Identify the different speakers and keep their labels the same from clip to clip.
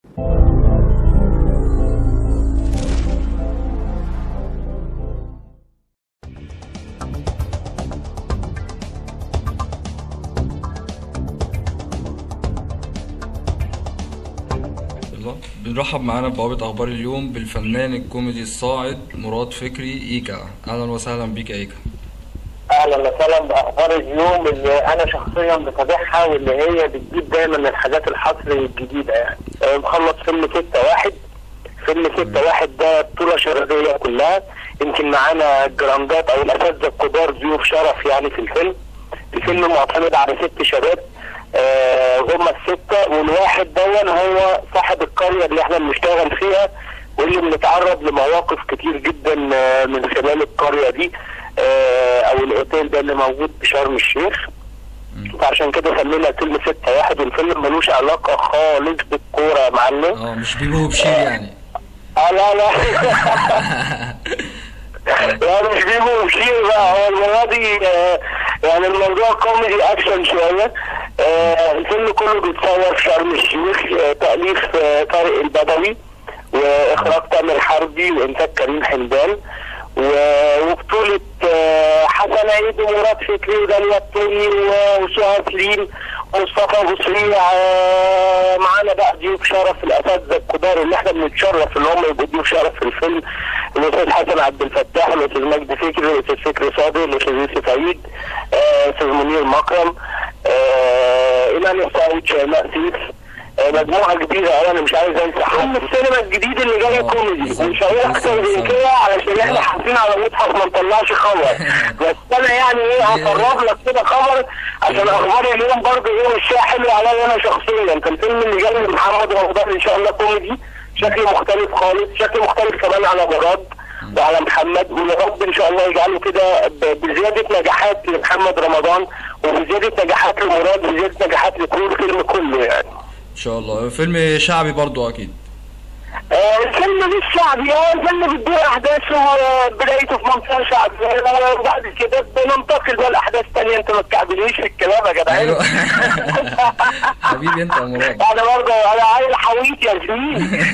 Speaker 1: الله بنرحب معانا ببوابة أخبار اليوم بالفنان الكوميدي الصاعد مراد فكري إيكا أهلا وسهلا بيك يا إيكا
Speaker 2: اهلا وسهلا باخبار اليوم اللي انا شخصيا بتابعها واللي هي بتجيب دايما الحاجات الحصري الجديده يعني آه، مخلص فيلم ستة واحد فيلم ستة واحد ده بطولة شرفية كلها يمكن معانا الجراندات او الاساتذة الكبار ضيوف شرف يعني في الفيلم الفيلم معتمد على ست شباب آه هم الستة والواحد دون هو صاحب القرية اللي احنا بنشتغل فيها واللي بنتعرض لمواقف كتير جدا آه، من خلال القرية دي آه، او الاوتيل ده اللي موجود في شرم الشيخ فعشان كده سمينا فيلم ستة واحد والفيلم ملوش علاقة خالص بالكورة يا معلم
Speaker 1: اه مش بيجو بشير يعني
Speaker 2: اه لا لا لا مش بيجوا مشير بقى هو المرة دي آه، يعني الموضوع كوميدي اكشن شوية آه، الفيلم كله بيتصور في شرم الشيخ آه، تأليف آه، طارق البدوي واخراج تامر حربي وانتاج كريم حمدان و- وبطولة آه، حسن عيد ومراد فكري وداليا الطوي و- وسهى سليم ومصطفى ابو سريع آه، معانا بقى ضيوف شرف الاساتذه الكبار اللي احنا بنتشرف ان هم يبقوا ضيوف شرف في الفيلم الاستاذ حسن عبد الفتاح الاستاذ مجدي فكري الاستاذ فكري صادق الاستاذ يوسف عيد آه، الاستاذ منير مكرم آه، ايمان السعيد شيماء سيف آه، مجموعه كبيره أوي انا مش عايز انسى حد السينما الجديد اللي جاي
Speaker 1: آه،
Speaker 2: كوميدي
Speaker 1: بالظبط،
Speaker 2: مش هقول اكتر من
Speaker 1: بالظبط.
Speaker 2: كده علشان احنا حاطين على مصحف ما نطلعش خبر بس انا يعني ايه هفرغ لك كده خبر عشان اخبار اليوم برضه ايه مش حلو عليا انا شخصيا كان الفيلم اللي جاي من محمد رمضان ان شاء الله كوميدي شكل مختلف خالص شكل مختلف كمان على مراد وعلى محمد ويا رب ان شاء الله يجعله كده ب- بزياده نجاحات لمحمد رمضان وبزياده نجاحات لمراد وبزياده نجاحات لكل الفيلم كله يعني
Speaker 1: إن شاء الله فيلم شعبي برضو أكيد
Speaker 2: آه، الفيلم مش شعبي هو الفيلم بتدور احداثه آه، بدايته في منطقه شعبيه وبعد كده بننتقل بقى لاحداث تانية انت ما تكعبليش في الكلام يا جدعان
Speaker 1: أيوه حبيبي أنت يا مراد
Speaker 2: انا برضه انا عيل حويط يا زميلي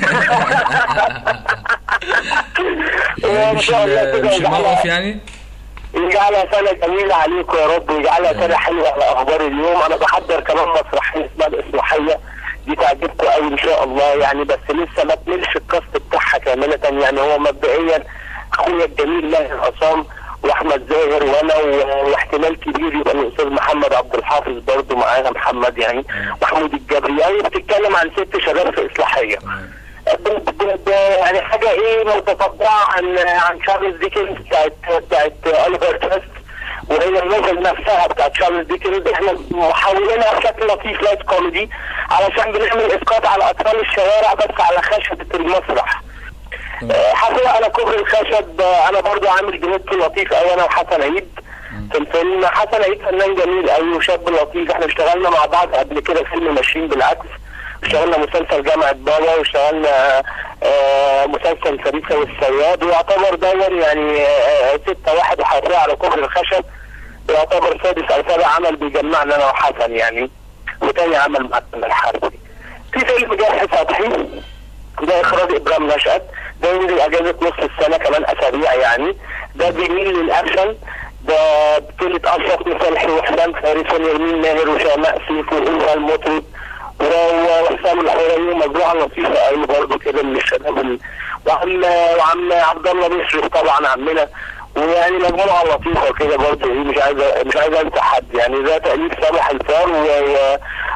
Speaker 2: وان
Speaker 1: مش
Speaker 2: شاء الله كده
Speaker 1: مش
Speaker 2: يجعلها-
Speaker 1: الموقف يعني
Speaker 2: يجعلها سنة جميلة عليكم يا رب ويجعلها سنة حلوة على أخبار اليوم أنا بحضر كمان مسرحية اسمها الإصلاحية دي تعجبكم قوي إن شاء الله يعني بس لسه ما تملش الكاست بتاعها كاملة يعني هو مبدئيا أخويا الجميل ماهر عصام وأحمد زاهر وأنا و- واحتمال كبير يبقى الأستاذ محمد عبد الحافظ برضه معانا محمد يعني محمود الجبري يعني بتتكلم عن ست شباب في إصلاحية ب- ب- ب- يعني حاجه ايه متطبعه عن عن شارلز ديكنز بتاعت بتاعت اوليفر تيست وهي النوفل نفسها بتاعت شارلز ديكنز احنا محولينها بشكل لطيف لايت كوميدي علشان بنعمل اسقاط على اطفال الشوارع بس على خشبه المسرح آه، حسب على كوبري الخشب آه، انا برضو عامل دويتو لطيف قوي انا وحسن عيد في الفيلم حسن عيد فنان جميل قوي وشاب لطيف احنا اشتغلنا مع بعض قبل كده فيلم ماشيين بالعكس اشتغلنا مسلسل جامعة بابا واشتغلنا آه، مسلسل فريسة والصياد ويعتبر دور يعني آه، ستة واحد وحرفية على كوبري الخشب يعتبر سادس او سابع عمل بيجمعنا انا وحسن يعني وتاني عمل مع حسن الحربي في فيلم جرح سطحي ده اخراج ابراهيم نشأت ده ينزل اجازه نص السنه كمان اسابيع يعني ده بيميل للاكشن ده بطولة أشرف مصالحي وحسام فارس ونرمين ماهر وشيماء سيف وإلها المطرب و- وحسام الحوري ومجموعة لطيفة قوي برضه كده من الشباب ال- وعم وعم عبد الله مشرف طبعا عمنا ويعني مجموعة لطيفة كده برضه ايه مش عايز مش عايز انسى حد يعني ده تأليف سامح الفار و... و...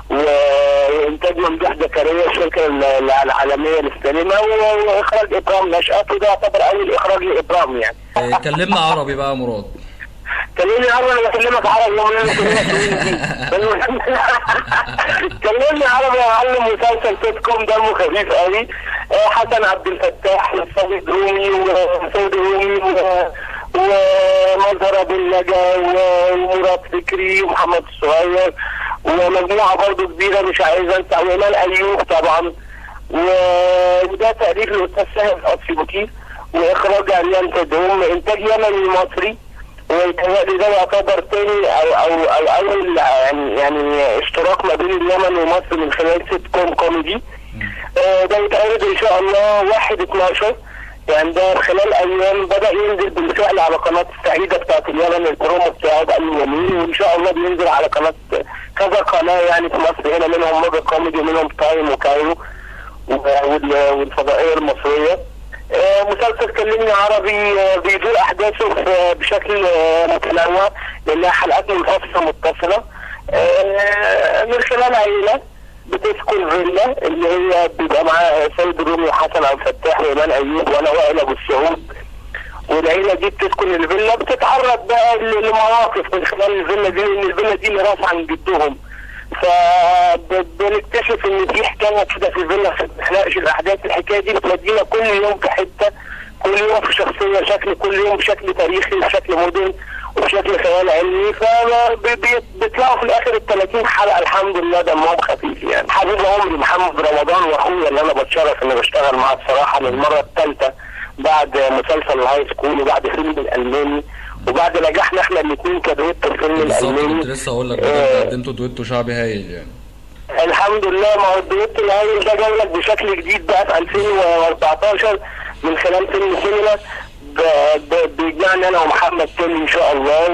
Speaker 2: وانتاج ممدوح زكريا الشركة ال- العالمية للسينما و- واخراج ابرام نشأت وده يعتبر اول اخراج لابرام يعني
Speaker 1: إيه، كلمنا عربي بقى يا مراد
Speaker 2: كلمني عربي انا بكلمك عربي وانا بكلمك انجليزي. كلمني عربي يا معلم مسلسل سيت كوم دمه خفيف قوي آه، حسن عبد الفتاح وسيد رومي وسيد رومي و- ومظهر ابو النجا ومراد فكري ومحمد الصغير ومجموعه برضه كبيره مش عايز انسى وايمان ايوب طبعا و- وده تأليف الاستاذ سامي الاسيوطي واخراج عريان تدوم انتاج يمني مصري ويتهيألي ده يعتبر تاني او او او اول يعني يعني اشتراك ما بين اليمن ومصر من خلال سيت كوم كوميدي آه، ده يتعرض ان شاء الله 1 12 يعني ده خلال ايام بدا ينزل بالفعل على قناه السعيده بتاعت اليمن البرومو بتاعه بقى له يومين وان شاء الله بينزل على قناه كذا قناه يعني في مصر هنا منهم موجة كوميدي ومنهم تايم وكايرو وال- والفضائيه المصريه آه، مسلسل كلمني عربي آه، بيدور احداثه في- بشكل آه، متنوع لانها حلقات منفصله متصله آه، من خلال عيله بتسكن فيلا اللي هي بيبقى معاها سيد الرومي وحسن عبد الفتاح وايمان ايوب وانا وائل ابو السعود والعيله دي بتسكن الفيلا بتتعرض بقى ل- لمواقف من خلال الفيلا دي لان الفيلا دي ميراث عن جدهم فبنكتشف ان في حكايه كده في الفيلا ما بتحرقش الاحداث الحكايه دي بتودينا كل يوم في حته كل يوم في شخصيه شكل كل يوم بشكل تاريخي وشكل مدن وبشكل خيال علمي فبيطلعوا في الاخر ال 30 حلقه الحمد لله دمهم خفيف يعني حبيب عمري محمد رمضان واخويا اللي انا بتشرف اني بشتغل معاه بصراحه للمره الثالثه بعد مسلسل الهاي سكول وبعد فيلم الالماني وبعد نجاحنا احنا الاثنين كدويتو في الفيلم
Speaker 1: بالظبط
Speaker 2: الالماني
Speaker 1: كنت لسه اقول لك
Speaker 2: آه،
Speaker 1: بجد قدمتوا دويتو شعبي هايل يعني
Speaker 2: الحمد لله ما هو الدويتو الهايل ده جاي لك بشكل جديد بقى في 2014 من خلال فيلم سينما ب- ب- بيجمعنا انا ومحمد تاني ان شاء الله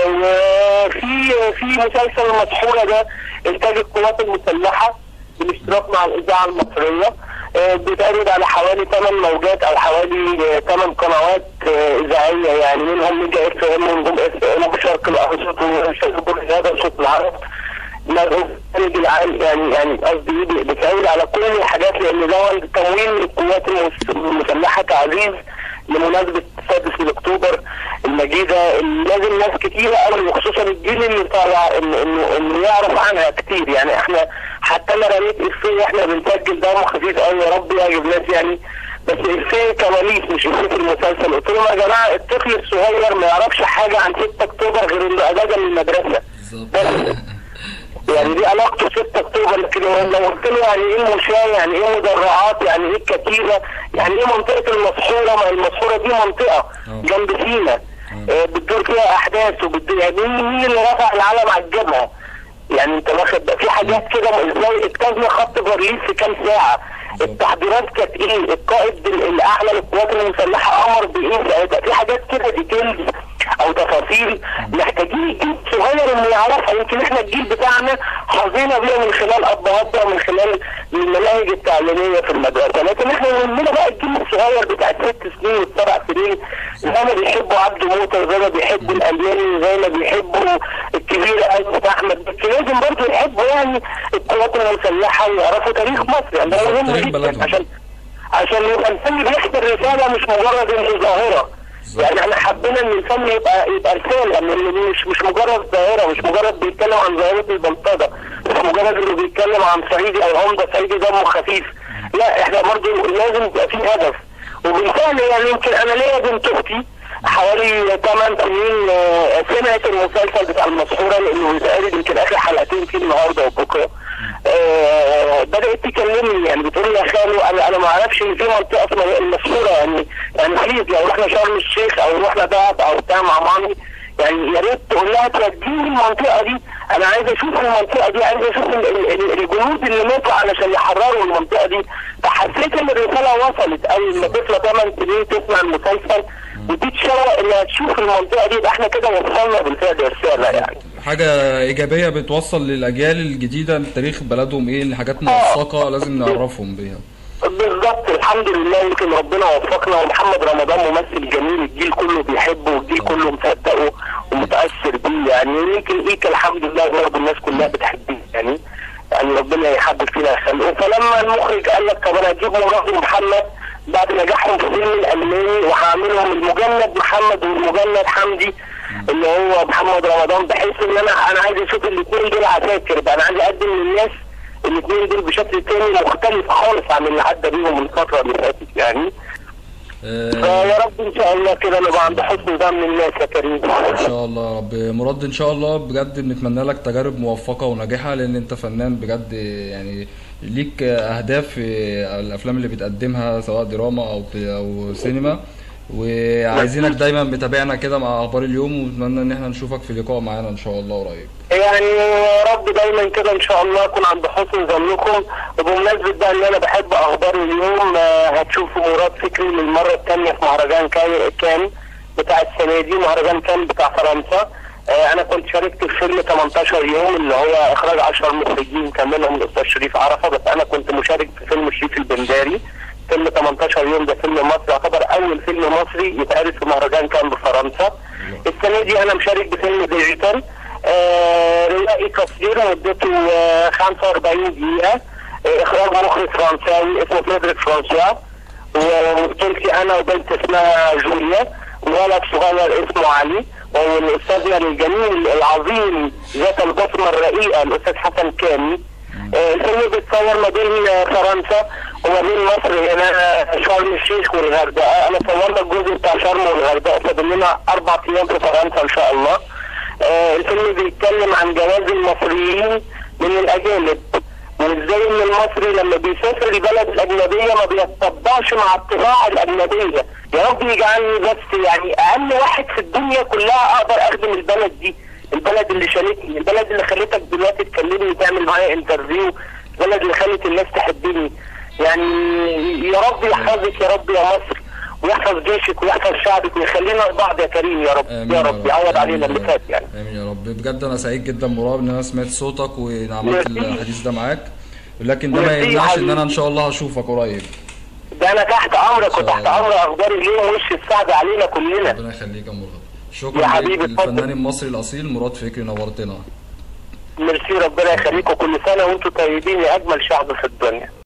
Speaker 2: و- وفي في مسلسل مسحوره ده انتاج القوات المسلحه بالاشتراك مع الاذاعه المصريه آه، بيتعرض على حوالي 8 موجات او حوالي 8 قنوات آه، اذاعيه يعني منهم ميجا اف ام ونجوم اف ام وشرق الاوسط وشرق الهدى وصوت العرب مرغوب العام يعني يعني قصدي ايه بتعود على كل الحاجات لان ده تمويل القوات المس- المسلحه تعزيز لمناسبه السادس من اكتوبر المجيده اللي لازم ناس كتيره قوي وخصوصا الجيل اللي طالع انه انه انه يعرف عنها كتير يعني احنا حتى انا رميت افيه واحنا بنسجل دمه خفيف قوي يا رب يعجب ناس يعني بس افيه كواليس مش افيه في المسلسل قلت لهم يا جماعه الطفل الصغير ما يعرفش حاجه عن 6 اكتوبر غير انه اجازه من المدرسه
Speaker 1: بالظبط
Speaker 2: يعني دي علاقته 6 اكتوبر لكن لو قلت له يعني ايه المشاة يعني ايه مدرعات يعني ايه الكتيبه يعني ايه منطقه المسحوره ما المسحوره دي منطقه
Speaker 1: آه.
Speaker 2: جنب سينا آه، بتدور فيها احداث وبتدور يعني مين مين اللي رفع العلم على الجبهه يعني انت واخد بقى في حاجات كده ازاي اتخذنا خط بارليس في كام ساعه التحضيرات كانت ايه القائد ال- الاعلى للقوات المسلحه امر بايه ساعتها في حاجات كده ديتيلز او تفاصيل محتاجين الجيل الصغير انه يعرفها يمكن احنا الجيل بتاعنا حظينا بيها من خلال ابهاتنا ومن خلال المناهج التعليميه في المدرسه لكن احنا يهمنا بقى الجيل الصغير بتاع الست سنين والسبع سنين زي ما بيحبوا عبد موته زي ما بيحبوا الالماني زي ما بيحبوا الكبير ايمن احمد بس لازم برضه يحبوا يعني القوات المسلحه ويعرفوا تاريخ مصر يعني ده مهم
Speaker 1: تاريخ
Speaker 2: جدا
Speaker 1: بلدهم.
Speaker 2: عشان عشان يبقى الفن بيحكي الرساله مش مجرد انه ظاهره يعني احنا حبينا ان الفن يبقى يبقى رساله إن مش مش مجرد ظاهره مش مجرد بيتكلم عن ظاهره البلطجه مش مجرد انه بيتكلم عن صعيدي او عمده صعيدي دمه خفيف لا احنا برضه لازم يبقى في هدف وبالفعل يعني يمكن انا ليا بنت اختي حوالي 8 سنين آه، سمعت المسلسل بتاع المسحوره لانه بيتعرض يمكن اخر حلقتين فيه النهارده وبكره آه، بدات تكلمني يعني بتقول لي يا خالو انا انا ما اعرفش ان في منطقه اسمها المسحوره يعني يعني بليز لو رحنا شرم الشيخ او رحنا دهب او بتاع مع مامي يعني يا ريت تقول لها توديني المنطقه دي انا عايز اشوف المنطقه دي عايز اشوف ال- ال- ال- الجنود اللي ماتوا علشان يحرروا المنطقه دي فحسيت ان الرساله وصلت اول ما طفله 8 سنين تسمع المسلسل وتتشوق انها تشوف المنطقه دي يبقى احنا كده وصلنا بالفعل الرساله يعني
Speaker 1: حاجة إيجابية بتوصل للأجيال الجديدة تاريخ بلدهم إيه حاجات موثقة لازم نعرفهم بيها
Speaker 2: بالظبط الحمد لله يمكن ربنا وفقنا ومحمد رمضان ممثل جميل الجيل كله بيحبه والجيل كله مصدقه ومتاثر بيه يعني يمكن ايكا الحمد لله برضه الناس كلها بتحبيه يعني يعني ربنا يحبب فينا خلقه فلما المخرج قال لك طب انا هجيب مراد ومحمد بعد نجاحهم في فيلم الالماني وهعملهم المجند محمد والمجند حمدي اللي هو محمد رمضان بحيث ان انا انا عايز اشوف الاثنين دول عساكر بقى انا عايز اقدم للناس الاثنين دول بشكل تاني مختلف خالص عن اللي عدى بيهم الفتره اللي فاتت يعني
Speaker 1: آه،
Speaker 2: فيا رب ان شاء الله كده نبقى عند حسن ظن الناس يا كريم
Speaker 1: ان شاء الله يا رب مراد ان شاء الله بجد بنتمنى لك تجارب موفقه وناجحه لان انت فنان بجد يعني ليك اهداف في الافلام اللي بتقدمها سواء دراما او او سينما وعايزينك دايما متابعنا كده مع اخبار اليوم ونتمنى ان احنا نشوفك في لقاء معانا ان شاء الله قريب
Speaker 2: يعني يا رب دايما كده ان شاء الله اكون عند حسن ظنكم وبمناسبه بقى ان انا بحب اخبار اليوم آه، هتشوفوا مراد فكري للمره الثانيه في مهرجان كان كان بتاع السنه دي مهرجان كان بتاع فرنسا آه، انا كنت شاركت في فيلم 18 يوم اللي هو اخراج 10 مخرجين كان منهم الاستاذ شريف عرفه بس انا كنت مشارك في فيلم شريف البنداري فيلم 18 يوم ده فيلم مصري يعتبر اول فيلم مصري يتعرض في مهرجان كان بفرنسا السنه دي انا مشارك بفيلم ديجيتال آه روائي قصير مدته آه 45 دقيقه آه اخراج مخرج فرنساوي اسمه فريدريك فرانسوا وبطولتي انا وبنت اسمها جوليا وولد صغير اسمه علي والاستاذنا الجميل العظيم ذات البصمه الرقيقه الاستاذ حسن كامي آه، الفيلم بيتصور ما بين آه، فرنسا وما بين مصر هنا شرم الشيخ والغردقه انا صورنا الجزء بتاع شرم والغردقه فاضل لنا اربع ايام في فرنسا ان شاء الله آه، الفيلم بيتكلم عن جواز المصريين من الاجانب وازاي ان المصري لما بيسافر البلد الاجنبيه ما بيتطبعش مع الطباع الاجنبيه يا رب يجعلني بس يعني اقل واحد في الدنيا كلها اقدر اخدم البلد دي البلد اللي شالتني البلد اللي خلتك دلوقتي تكلمني تعمل معايا انترفيو البلد اللي خلت الناس تحبني يعني يا رب يحفظك يا رب يا مصر ويحفظ جيشك ويحفظ شعبك ويخلينا لبعض يا كريم يا رب
Speaker 1: آمين
Speaker 2: يا رب يعوض
Speaker 1: آمين
Speaker 2: علينا
Speaker 1: يا
Speaker 2: اللي
Speaker 1: رب.
Speaker 2: فات يعني
Speaker 1: امين يا رب بجد انا سعيد جدا مراد ان انا سمعت صوتك وعملت
Speaker 2: ميرسي.
Speaker 1: الحديث ده معاك لكن ده ما
Speaker 2: ميرسي يا
Speaker 1: يمنعش ان
Speaker 2: حبيبي.
Speaker 1: انا ان شاء الله هشوفك قريب
Speaker 2: ده انا تحت امرك وتحت
Speaker 1: الله.
Speaker 2: امر اخبار اليوم وش السعد علينا كلنا
Speaker 1: ربنا يخليك يا مراد
Speaker 2: يا
Speaker 1: شكرا
Speaker 2: حبيبي،
Speaker 1: ليك
Speaker 2: اتفضل.
Speaker 1: الفنان المصري الاصيل مراد فكري نورتنا
Speaker 2: ميرسي ربنا يخليكم كل سنه وانتم طيبين يا اجمل شعب في الدنيا